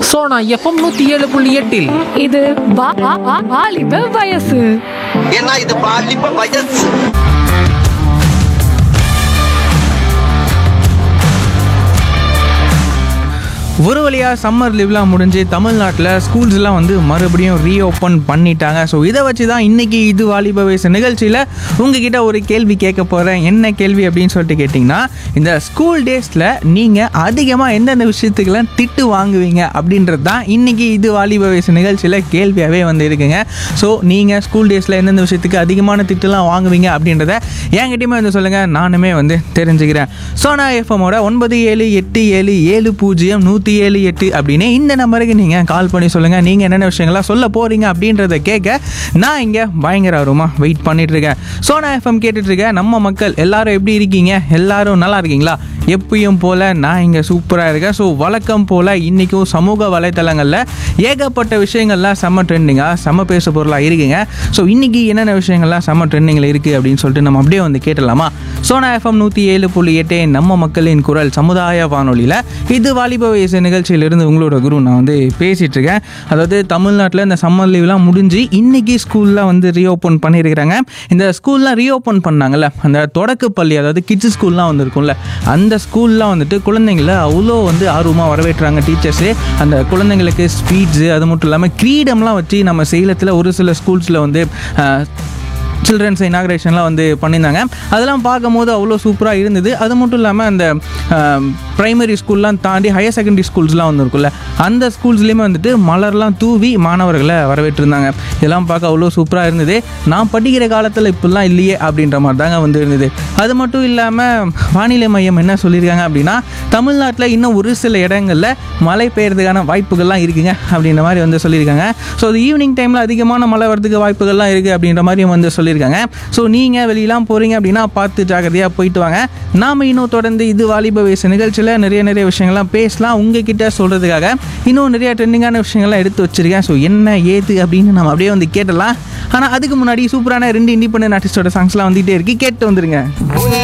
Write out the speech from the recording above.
Sona FM நூத்தி ஏழு புள்ளி எட்டில் இது வா- வா- வா- வாலிப வயசு ஏன்னா இது பாலிப்ப வயசு ஒரு வழியாக சம்மர் லீவ்லாம் முடிஞ்சு தமிழ்நாட்டில் ஸ்கூல்ஸ்லாம் வந்து மறுபடியும் ரீஓப்பன் பண்ணிட்டாங்க ஸோ இதை வச்சு தான் இன்றைக்கி இது வாலிப வயசு நிகழ்ச்சியில் உங்ககிட்ட ஒரு கேள்வி கேட்க போகிறேன் என்ன கேள்வி அப்படின்னு சொல்லிட்டு கேட்டிங்கன்னா இந்த ஸ்கூல் டேஸில் நீங்கள் அதிகமாக எந்தெந்த விஷயத்துக்கெல்லாம் திட்டு வாங்குவீங்க அப்படின்றது தான் இன்றைக்கி இது வாலிப வயசு நிகழ்ச்சியில் கேள்வியாகவே வந்து இருக்குங்க ஸோ நீங்கள் ஸ்கூல் டேஸில் எந்தெந்த விஷயத்துக்கு அதிகமான திட்டுலாம் வாங்குவீங்க அப்படின்றத என்கிட்டயுமே வந்து சொல்லுங்கள் நானுமே வந்து தெரிஞ்சுக்கிறேன் சோனா எஃப்எம்மோட ஒன்பது ஏழு எட்டு ஏழு ஏழு பூஜ்ஜியம் நூற்றி ஏழு எட்டு அப்படின்னு இந்த நம்பருக்கு நீங்கள் கால் பண்ணி சொல்லுங்கள் நீங்கள் என்னென்ன விஷயங்கள்லாம் சொல்ல போகிறீங்க அப்படின்றத கேட்க நான் இங்கே பயங்கர ஆர்வமாக வெயிட் பண்ணிட்டு இருக்கேன் சோனா எஃப்எம் கேட்டுட்டு இருக்கேன் நம்ம மக்கள் எல்லாரும் எப்படி இருக்கீங்க எல்லாரும் நல்லா இருக்கீங்களா எப்பயும் போல் நான் இங்கே சூப்பராக இருக்கேன் ஸோ வழக்கம் போல் இன்றைக்கும் சமூக வலைத்தளங்களில் ஏகப்பட்ட விஷயங்கள்லாம் செம்ம ட்ரெண்டிங்காக செம்ம பேச பொருளாக இருக்குங்க ஸோ இன்றைக்கி என்னென்ன விஷயங்கள்லாம் செம்ம ட்ரெண்டிங்கில் இருக்குது அப்படின்னு சொல்லிட்டு நம்ம அப்படியே வந்து கேட்டலாமா சோனா எஃப்எம் நூற்றி ஏழு புள்ளி எட்டு நம்ம மக்களின் குரல் சமுதாய வானொலியில் இது வாலிப வயசு நிகழ்ச்சியிலிருந்து உங்களோட குரு நான் வந்து பேசிகிட்டு இருக்கேன் அதாவது தமிழ்நாட்டில் இந்த சம்மர் லீவ்லாம் முடிஞ்சு இன்றைக்கி ஸ்கூல்லாம் வந்து ரீஓப்பன் பண்ணியிருக்கிறாங்க இந்த ஸ்கூல்லாம் ரீஓப்பன் பண்ணாங்கல்ல அந்த தொடக்கப்பள்ளி அதாவது கிட்ஸ் ஸ்கூல்லாம் வந்து இருக்கும்ல அந்த ஸ்கூல்லாம் வந்துட்டு குழந்தைங்கள அவ்வளோ வந்து ஆர்வமாக வரவேற்றாங்க டீச்சர்ஸு அந்த குழந்தைங்களுக்கு ஸ்பீட்ஸு அது மட்டும் இல்லாமல் கிரீடம்லாம் வச்சு நம்ம சேலத்தில் ஒரு சில ஸ்கூல்ஸில் வந்து அஹ், சில்ட்ரன்ஸ் இனாக்ரேஷன்லாம் வந்து பண்ணியிருந்தாங்க அதெல்லாம் பார்க்கும்போது அவ்வளோ சூப்பராக இருந்தது அது மட்டும் இல்லாமல் அந்த ப்ரைமரி ஸ்கூல்லாம் தாண்டி ஹையர் செகண்டரி ஸ்கூல்ஸ்லாம் வந்து இருக்குல்ல அந்த ஸ்கூல்ஸ்லேயுமே வந்துட்டு மலர்லாம் தூவி மாணவர்களை வரவேற்றிருந்தாங்க இதெல்லாம் பார்க்க அவ்வளோ சூப்பராக இருந்தது நான் படிக்கிற காலத்தில் இப்படிலாம் இல்லையே அப்படின்ற மாதிரி தாங்க வந்து இருந்தது அது மட்டும் இல்லாமல் வானிலை மையம் என்ன சொல்லியிருக்காங்க அப்படின்னா தமிழ்நாட்டில் இன்னும் ஒரு சில இடங்களில் மழை பெய்யறதுக்கான வாய்ப்புகள்லாம் இருக்குங்க அப்படின்ற மாதிரி வந்து சொல்லியிருக்காங்க ஸோ அது ஈவினிங் டைமில் அதிகமான மழை வரதுக்கு வாய்ப்புகள்லாம் இருக்குது அப்படின்ற மாதிரியும் வந்து சொல்லியிருக்காங்க ஸோ நீங்கள் வெளியெல்லாம் போகிறீங்க அப்படின்னா பார்த்து ஜாக்கிரதையாக போயிட்டு வாங்க நாம் இன்னும் தொடர்ந்து இது வாலிப வயசு நிகழ்ச்சியில் நிறைய நிறைய விஷயங்கள்லாம் பேசலாம் உங்ககிட்ட சொல்கிறதுக்காக இன்னும் நிறைய ட்ரெண்டிங்கான விஷயங்கள்லாம் எடுத்து வச்சிருக்கேன் ஸோ என்ன ஏது அப்படின்னு நம்ம அப்படியே வந்து கேட்டலாம் ஆனால் அதுக்கு முன்னாடி சூப்பரான ரெண்டு இண்டிபெண்டன்ட் ஆர்டிஸ்டோட சாங்ஸ்லாம் வந்துகிட்டே இருக்கு கேட்டு வந்துருங்க